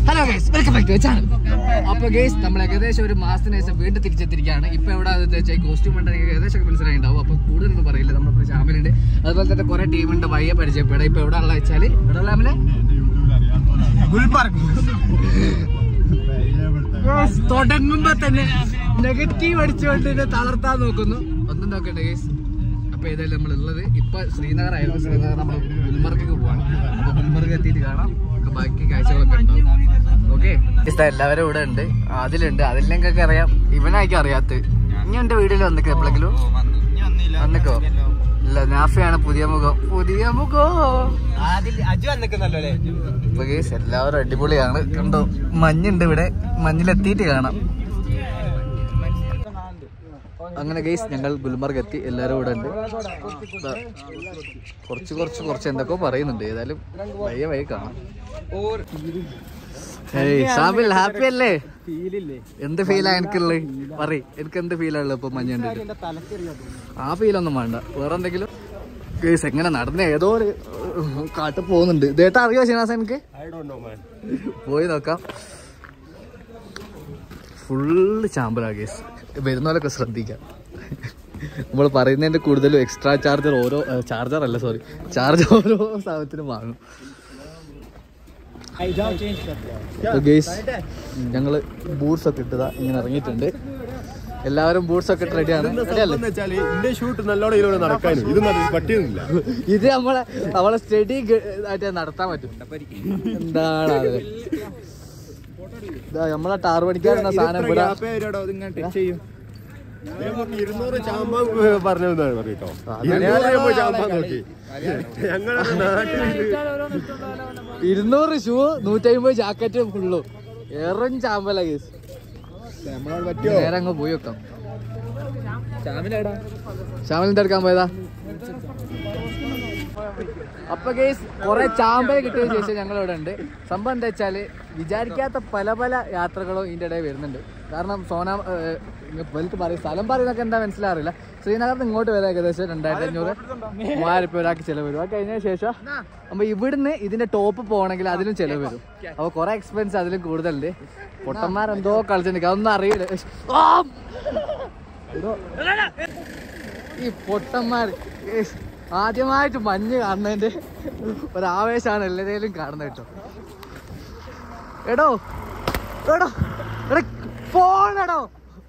Hello guys welcome back to channel അപ്പൊ guys നമ്മൾ ഏകദേശം ഒരു മാസത്തിന് ശേഷം വീണ്ടും തിരിച്ചെത്തിരിക്കുകയാണ് ഇപ്പൊ എവിടെ വെച്ചാൽ കോസ്റ്റ്യൂം ഉണ്ടെങ്കിൽ ഏകദേശം മനസ്സിലായിണ്ടാവും അപ്പൊ കൂടുതലൊന്നും പറയില്ല നമ്മളിപ്പോ ശ്യാമിലുണ്ട് അതുപോലെ തന്നെ കുറെ ടീമുണ്ട് വയ്യ പരിചയപ്പെടാം ഇപ്പൊ എവിടെ ഉള്ള വെച്ചാല് എവിടെ ഉള്ള നമ്മളെ തുടങ്ങുമ്പോ തന്നെ നെഗറ്റീവ് അടിച്ചുകൊണ്ട് എന്നെ തളർത്താൻ നോക്കുന്നു ഒന്നും നോക്കട്ടെ ഗൈസ് അപ്പൊ ഏതായാലും നമ്മൾ ഉള്ളത് ഇപ്പൊ ശ്രീനഗർ ആയിരുന്നു ശ്രീനഗർ നമ്മൾ ഗുൽമർഗിക്ക് പോവാണ് അപ്പൊ ഗുൽമർഗ് എത്തിയിട്ട് കാണാം നമുക്ക് ബാക്കി കാഴ്ചകളൊക്കെ ഉണ്ടാവും ഓക്കെ എല്ലാവരും ഇവിടെ ഉണ്ട് അതിലുണ്ട് അതിലേക്കൊക്കെ അറിയാം ഇവനായിരിക്കും അറിയാത്ത ഇനി എന്റെ വീട്ടിൽ വന്നിക്കോ എപ്പോഴെങ്കിലും വന്നിക്കോ ഇല്ല നാഫയാണ് പുതിയ മുഖം പുതിയ മുഖം അജു വന്നിക്കുന്നല്ലോ അല്ലേ ഇപ്പൊ കേസ് എല്ലാവരും അടിപൊളിയാണ് കണ്ടോ മഞ്ഞുണ്ട് ഇവിടെ മഞ്ഞിലെത്തിയിട്ട് കാണാം അങ്ങനെ ഗൈസ് ഞങ്ങൾ ഗുൽമർഗ് എത്തി എല്ലാവരും ഇവിടെ ഉണ്ട് ദാ, കുറച്ച് കുറച്ച് കുറച്ച് എന്തൊക്കെയോ പറയുന്നുണ്ട് ഏതായാലും വയ്യ വയ്യ കാണാം ഏയ് സാബിൽ ഹാപ്പി അല്ലേ ഫീലില്ലേ എന്ത് ഫീലാ എനിക്കുള്ളത് പറയ് എനിക്ക് എന്ത് ഫീലാ ഉള്ളത് ഇപ്പൊ മഞ്ഞ കണ്ടിട്ട് എന്റെ തലക്കെറിയാ ആ ഫീലൊന്നും വേണ്ട വേറെ എന്തെങ്കിലും കേസ് എങ്ങനെ നടന്ന ഏതോ ഒരു കാട്ട് പോകുന്നുണ്ട് ഇതേട്ടാ അറിയോ ശ്രീനിവാസ എനിക്ക് ഐ ഡോണ്ട് നോ മാൻ പോയി നോക്കാം ഫുള്ള് ചാമ്പലാ കേസ് വരുന്നവരൊക്കെ ശ്രദ്ധിക്കാം നമ്മൾ പറയുന്നതിന്റെ കൂടുതലും എക്സ്ട്രാ ചാർജർ ഓരോ ചാർജർ അല്ല സോറി ചാർജ് ഓരോ സാധനത്തിനും വാങ്ങും ഐ ജാ ചേഞ്ച് കർ ദിया ഗേസ് ഞങ്ങള് ബൂട്ട്സ് ഒക്കെ ഇട്ടതാ ഇങ്ങനെ ഇറങ്ങിയിട്ടുണ്ട് എല്ലാവരും ബൂട്ട്സ് ഒക്കെ ഇട്ട് റെഡിയാണ് റെഡിയല്ലേ വെച്ചാല് ഇന്റെ ഷൂട്ട് നല്ലോണം ഇതിലൂടെ നടക്കാനും ഇത് നട- പറ്റിയൊന്നുമില്ല ഇത് നമ്മളെ നമ്മളെ സ്റ്റഡി ആയിട്ട് നടത്താൻ പറ്റും എന്താണ് അത് ഇതാ നമ്മളെ ടാർ പണിക്കാരുന്ന സാധനം ഇവിടെ ഇരുന്നൂറ് ചാമ്പ പറഞ്ഞു പറയട്ടോ ഇരുന്നൂറ് രൂപ ചാമ്പ നോക്കി ഞങ്ങളുടെ നാട്ടിൽ ഇരുന്നൂറ് ഷൂ നൂറ്റമ്പത് ജാക്കറ്റ് ഫുള്ളു എറും ചാമ്പല കേസ് നമ്മളോട് പറ്റിയോ നേരെ അങ്ങ് പോയി വെക്കാം ശ്യാമിലിന്റെ എടുക്കാൻ പോയതാ അപ്പൊ കേസ് കൊറേ ചാമ്പല കിട്ടിയ ശേഷം ഞങ്ങൾ ഇവിടെ ഉണ്ട് സംഭവം എന്താ വെച്ചാല് വിചാരിക്കാത്ത പല പല യാത്രകളും ഇതിന്റെ ഇടയിൽ വരുന്നുണ്ട് കാരണം സോന വലുത്ത് പറയും സ്ഥലം പറയുന്നൊക്കെ എന്താ മനസ്സിലാറില്ല ശ്രീനഗറിൽ നിന്ന് ഇങ്ങോട്ട് വരാം ഏകദേശം രണ്ടായിരത്തി അഞ്ഞൂറ് മൂവായിരം രൂപ ഒരാൾക്ക് ചെലവ് വരും അത് കഴിഞ്ഞ ശേഷം അപ്പൊ ഇവിടുന്ന് ഇതിന്റെ ടോപ്പ് പോകണമെങ്കിൽ അതിലും ചെലവ് വരും അപ്പൊ കുറെ എക്സ്പെൻസ് അതിലും കൂടുതലുണ്ട് പൊട്ടന്മാരെന്തോ കളിച്ചിട്ടുണ്ട് അതൊന്നും അറിയില്ല ആ! എടോ, ഈ പൊട്ടന്മാർ ഏസ്, ആദ്യമായിട്ട് മഞ്ഞ് കാണുന്നതിന്റെ ഒരാവേശമാണ് എല്ലാവരെയും കാണുന്നത് കേട്ടോ എടോ എടോ എടാ ഫോണെടോ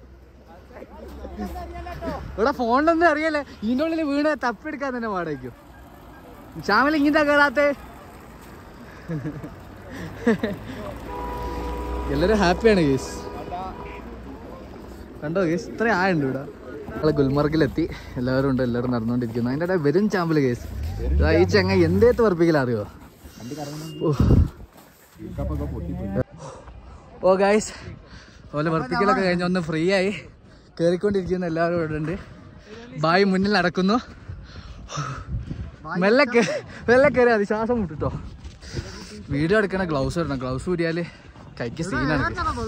ഇവിടെ ഫോണിലൊന്നും അറിയല്ലേ ഇതിൻ്റെ ഉള്ളിൽ വീണ് തപ്പിയെടുക്കാൻ തന്നെ പാടായിരിക്കും ശ്യാമിൽ ഇങ്ങനത്തെ കേറാത്തെ എല്ലാവരും ഹാപ്പിയാണ് കേസ് കണ്ടോ കേസ് ഇത്ര ആയുണ്ട് ഇവിടെ നമ്മളെ ഗുൽമർഗിലെത്തി എല്ലാവരും ഉണ്ട് എല്ലാവരും നടന്നുകൊണ്ടിരിക്കുന്നു അതിൻ്റെ ഇടയിൽ വരും ചാമ്പൽ കേസ് ഇതാ ഈ ചെങ്ങ എന്തേത്ത് പറപ്പിക്കല അറിയോ ഓ ഗായ്സ് ഓലെ വർപ്പിക്കലൊക്കെ കഴിഞ്ഞ് ഒന്ന് ഫ്രീ ആയി കയറിക്കൊണ്ടിരിക്കുന്ന എല്ലാവരും ഇവിടെ ഉണ്ട് ബായി മുന്നിൽ നടക്കുന്നു മെല്ലെ കേ- മെല്ലെ കയറി അത് ശ്വാസം മുട്ടിട്ടോ വീഡിയോ എടുക്കണ ഗ്ലൗസ് ഇടണം ഗ്ലൗസ് ഊരിയാല് കൈക്ക് സീനാണ്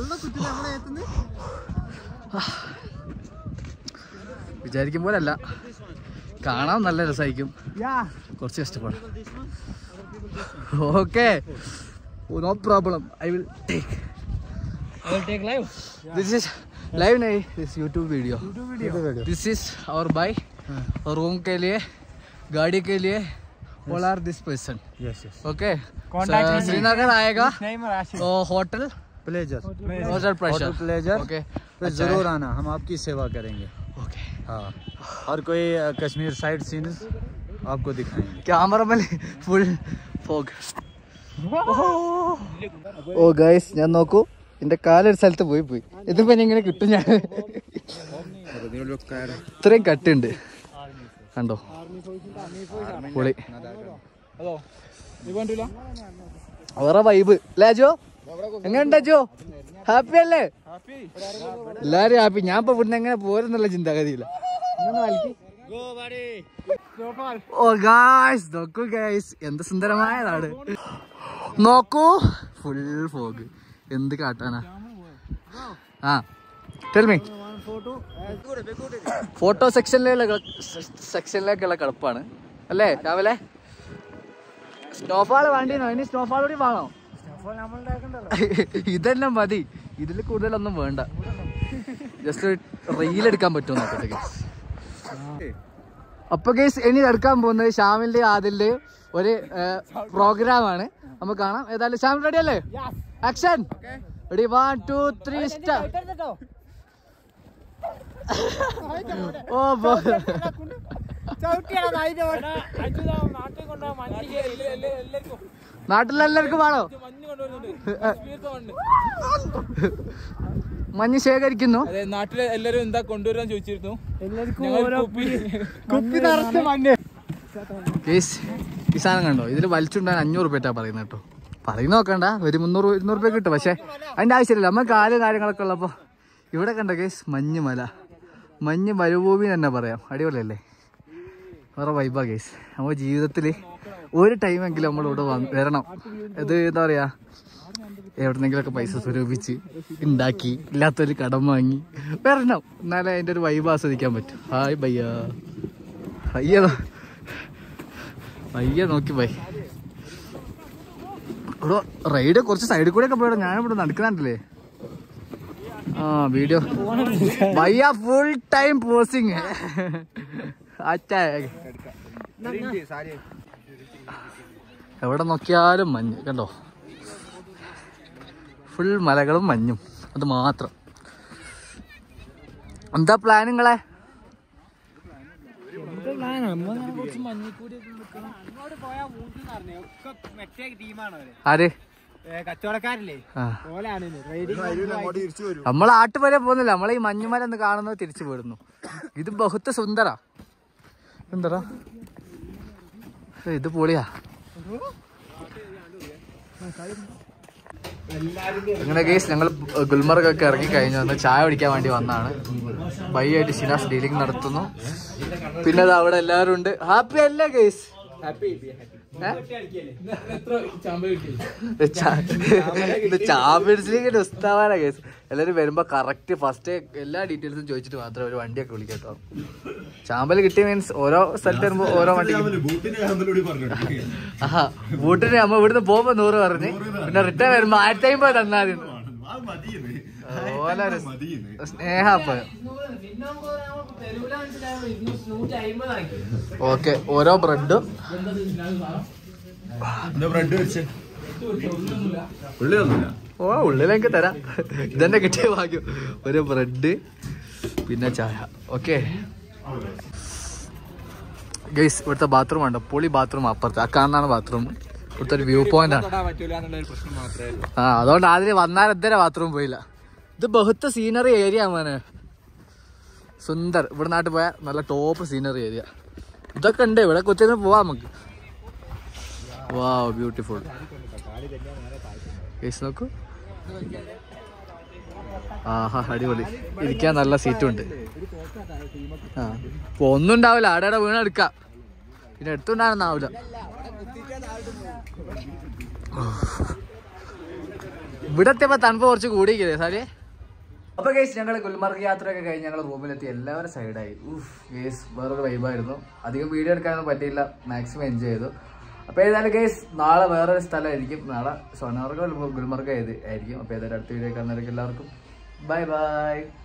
വിചാരിക്കും പോലല്ല കാണാൻ നല്ല രസമായിരിക്കും കുറച്ച് കഷ്ടപ്പാട് okay no problem I will take this is live नहीं this YouTube video this is और बाई रूम के लिए गाड़ी के लिए all are this person yes yes okay Contact me. Srinagar आएगा नेम राशि तो hotel pleasure hotel pressure hotel pleasure okay तो जरूर आना हम आपकी सेवा करेंगे ओके हाँ और कोई अ, कश्मीर साइड सीन्स आपको दिखाएंगे ക്യാമറ ഫുൾ ഫോഗ് ഓ ഗൈസ് ഞാൻ നോക്കൂ എന്റെ കാലൊരു സ്ഥലത്ത് പോയി പോയി ഇതിപ്പോ ഇനി ഇങ്ങനെ കിട്ടും ഞാൻ ഇത്രയും കട്ടുണ്ട് കണ്ടോ പൊളി വേറെ വൈബ് അല്ലേ അജോ എങ്ങനെയുണ്ട് അജോ ഹാപ്പി അല്ലേ എല്ലാരും ഹാപ്പി ഞാൻ ഇപ്പൊ ഇവിടുന്ന് എങ്ങനെ പോരെന്നുള്ള ചിന്താഗതിയില്ല ഇന്നൊന്ന് വലിക്ക്. ഓ ഗായ്സ് നോക്കൂ ഗായ്സ് എന്ത് സുന്ദരമായ നാട് നോക്കൂ ഫുൾ ഫോഗ് എന്ത് കാട്ടാനാ ആ ടെൽമി ഫോട്ടോ സെക്ഷനിലുള്ള സെക്ഷനിലേക്കുള്ള കിടപ്പാണ് അല്ലേ രാവിലെ സ്നോഫാൾ വേണ്ടിനോ ഇനി സ്നോഫാൾ കൂടി വാങ്ങോ ഇതെന്നെ മതി ഇതിൽ കൂടുതലൊന്നും വേണ്ട ജസ്റ്റ് റീൽ എടുക്കാൻ പറ്റുമോ നോക്കട്ടെ ഗൈസ് അപ്പൊ ഗൈസ് ഇനി എടുക്കാൻ പോകുന്നത് ഷാമിന്റെ ആദിലിന്റെ ഒരു പ്രോഗ്രാം ആണ് നമുക്ക് കാണാം ഏതായാലും ഷാമിൽ റെഡി അല്ലേ action ready one two three start ഓ ബോ- നാട്ടിലെല്ലാവർക്കും വേണോ മഞ്ഞ് ശേഖരിക്കുന്നു അതെ നാട്ടിലെ എല്ലാരും എന്താ കൊണ്ടുവരാൻ ചോദിച്ചിരുന്നു കേസ് ഈ സാധനം കണ്ടോ ഇതിൽ വലിച്ചുണ്ടാൻ അഞ്ഞൂറ് റുപ്യ പറയുന്നത് കേട്ടോ പറയുന്ന നോക്കണ്ട ഒരു മുന്നൂറ് ഇരുന്നൂറ് റുപ്യ കിട്ടും പക്ഷെ അതിന്റെ ആവശ്യമില്ല നമ്മൾ കാല് കാര്യങ്ങളൊക്കെ ഉള്ളപ്പോ ഇവിടെ കണ്ട കേസ് മഞ്ഞ് മല മഞ്ഞ് മരുഭൂമി തന്നെ പറയാം അടിപൊളിയല്ലേ വേറെ വൈബാ കേസ് നമ്മുടെ ജീവിതത്തിൽ ഒരു ടൈമെങ്കിലും നമ്മൾ ഇവിടെ വന്ന് വരണം ഇത് എന്താ പറയാ എവിടെന്നെങ്കിലൊക്കെ പൈസ സ്വരൂപിച്ച് ഉണ്ടാക്കി ഇല്ലാത്തൊരു കടം വാങ്ങി വരണം എന്നാലേ അതിൻ്റെ ഒരു വൈബ് ആസ്വദിക്കാൻ പറ്റും ഹായ് ബയ്യ അയ്യ അയ്യ നോക്കി ബൈ ഇവിടെ റൈഡ് കുറച്ച് സൈഡിൽ കൂടെ ഒക്കെ പോയടാ ഞാനിവിടെ നടക്കുന്നുണ്ടല്ലേ ആ വീഡിയോ ഭയ്യ ഫുൾ ടൈം പോസിങ് അച്ഛ എവിടെ നോക്കിയാലും മഞ്ഞ് കണ്ടോ ഫുൾ മലകളും മഞ്ഞും അത് മാത്രം എന്താ പ്ലാൻ നിങ്ങളെ ആര് കച്ചവടക്കാരില്ലേ ആ ഓലാണ് അങ്ങോട്ട് തിരിച്ചു വരും നമ്മൾ ആട്ടുവരെ പോകുന്നില്ല നമ്മളെ ഈ മഞ്ഞുമല ഒന്ന് കാണുന്നത് തിരിച്ചു പോരുന്നു ഇത് ബഹുത്ത സുന്ദര സുന്ദര ഇത് പൊളിയാ അങ്ങനെ കേസ് ഞങ്ങൾ ഗുൽമർഗ് ഒക്കെ ഇറങ്ങി കഴിഞ്ഞു വന്ന് ചായ കുടിക്കാൻ വേണ്ടി വന്നാണ് ബൈയായിട്ട് ഷിനാസ് ഡീലിംഗ് നടത്തുന്നു പിന്നെ അത് അവിടെ എല്ലാവരും ഉണ്ട് ഹാപ്പി അല്ലേ കേസ് ചാമ്പ്യൻസ് ലീഗിന്റെ ഉസ്താവാന കേസ് എല്ലാരും വരുമ്പോ കറക്റ്റ് ഫസ്റ്റ് എല്ലാ ഡീറ്റെയിൽസും ചോദിച്ചിട്ട് മാത്രമേ ഒരു വണ്ടിയൊക്കെ വിളിക്കട്ടോ ചാമ്പൽ കിട്ടിയ മീൻസ് ഓരോ സ്ഥലത്ത് വരുമ്പോ ഓരോ വണ്ടി ബൂട്ടിന്റെ കാമ്പലൂടി പറഞ്ഞു ആഹാ വീട്ടിന് നമ്മ ഇവിടുന്ന് പോകുമ്പോ നൂറ് പറഞ്ഞ് പിന്നെ റിട്ടേൺ വരുമ്പോ ആയിരത്തി അമ്പത് തന്നാ മതി ഓലെ ഒരു സ്നേഹ ഓക്കെ ഓരോ ബ്രെഡും എന്താ ബ്രെഡ് വെച്ച് ഉള്ളി തന്നില്ല ഓ ഉള്ളിലേക്ക് തരാം ഇതെന്നെ കിട്ടിയ ഭാഗ്യം ഒരു ബ്രെഡ് പിന്നെ ചായ ഓക്കെ ഗൈസ് ഇവിടുത്തെ ബാത്റൂം ഉണ്ട് പൊളി ബാത്റൂം അപ്പുറത്ത് ആ കാണുന്നതാണ് ബാത്റൂം ഇവിടുത്തെ ഒരു വ്യൂ പോയിന്റ് ആണ് പറ്റൂല എന്നുള്ള ഒരു പ്രശ്നം മാത്രമേ ഉള്ളൂ ആ അതുകൊണ്ട് ആദ്യം വന്നാൽ എന്തര ബാത്റൂം പോയില്ല ഇത് ബഹുത്ത സീനറി ഏരിയ മോനെ സുന്ദർ ഇവിടെ നാട്ടിൽ പോയാൽ നല്ല ടോപ്പ് സീനറി ഏരിയ ഇതൊക്കെ ഉണ്ട് ഇവിടെ കൊച്ചിന് പോവാം നമുക്ക് വാ ബ്യൂട്ടിഫുൾ കേസ് നോക്കൂ ആഹാ അടിപൊളി ഇരിക്കാൻ നല്ല സീറ്റും ഉണ്ട് ആ ഇപ്പൊ ഒന്നും ഉണ്ടാവില്ല ആടെ ആടെ വീണ് എടുക്കാം പിന്നെ എടുത്തുണ്ടാകുന്നാവില്ല ഇവിടെ എത്തിയപ്പോ തണുപ്പ് കുറച്ച് കൂടിയിരിക്കില്ലേ സാരി അപ്പൊ കേസ് ഞങ്ങൾ ഗുൽമർഗ് യാത്രയൊക്കെ കഴിഞ്ഞ് ഞങ്ങൾ റൂമിലെത്തി എല്ലാവരും സൈഡായി ഊഫ് കേസ് വേറൊരു വൈബായിരുന്നു അധികം വീഡിയോ എടുക്കാനൊന്നും പറ്റിയില്ല മാക്സിമം എൻജോയ് ചെയ്തു അപ്പൊ ഏതായാലും കേസ് നാളെ വേറൊരു സ്ഥലമായിരിക്കും നാളെ സോനാർഗോ ഗുൽമർഗ് ആയിരിക്കും അപ്പൊ ഏതായാലും അടുത്ത വീഡിയോ കാണുന്നവർക്ക് എല്ലാവർക്കും ബൈ ബൈ